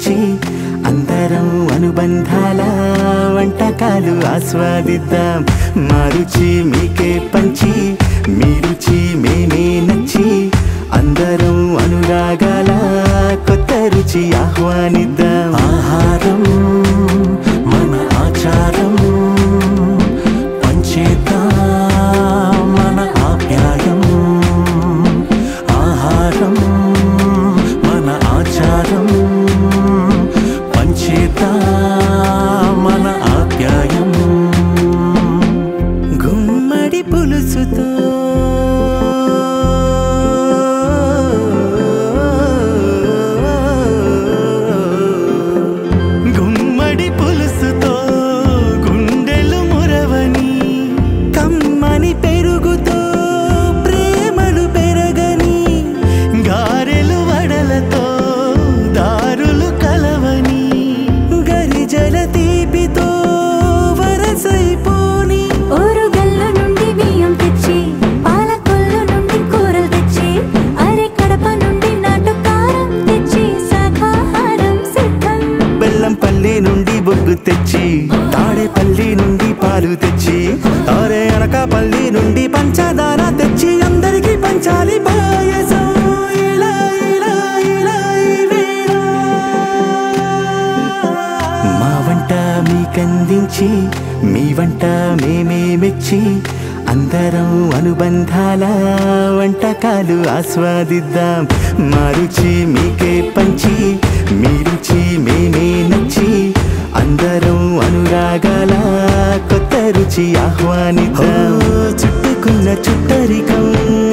తెచ్చి అందరం అనుబంధాల వంటకాలు ఆస్వాదిద్దాం మా రుచి మీకే పంచి మీ రుచి మేమే నచ్చి అందరం అనురాగాల కొత్త రుచి ఆహ్వానిద్దాం ఆహారం మన ఆచారం పంచేద్దాం మన ఆప్యాయం ఆహారం మన ఆచారం పంచేద్దాం మన ఆప్యాయం గుమ్మడి పులుసుతో గుమ్మడి పులుసుతో గుండెలు మురవని కమ్మని పెరుగుతో ప్రేమలు పెరగని గారెలు వడలతో దారులు కలవని గరిజల తీపితో వరసైపోని ఓరుగల్లు నుండి బియ్యం తెచ్చి పాలకొల్లు నుండి కూరలు తెచ్చి అరే కడప నుండి నాటు కారం తెచ్చి శాఖాహారం సిద్ధం బెల్లం పల్లి నుండి బొగ్గు తెచ్చి తాడేపల్లి నుండి పాలు తెచ్చి అరే అనకాపల్లి నుండి పంచదార తెచ్చి అందరికీ పంచాలి పాయసం ఇలా, ఇలా, ఇలా ఈ వేళ. మా వంట మీకందించి మీ వంట మేమే మెచ్చి అందరం అనుబంధాల వంటకాలు ఆస్వాదిద్దాం మా రుచి మీకే పంచి మీ రుచి మేమే నచ్చి అందరం అనురాగాల కొత్త రుచి ఆహ్వానిద్దాం చుట్టుకున్న చుట్టరికం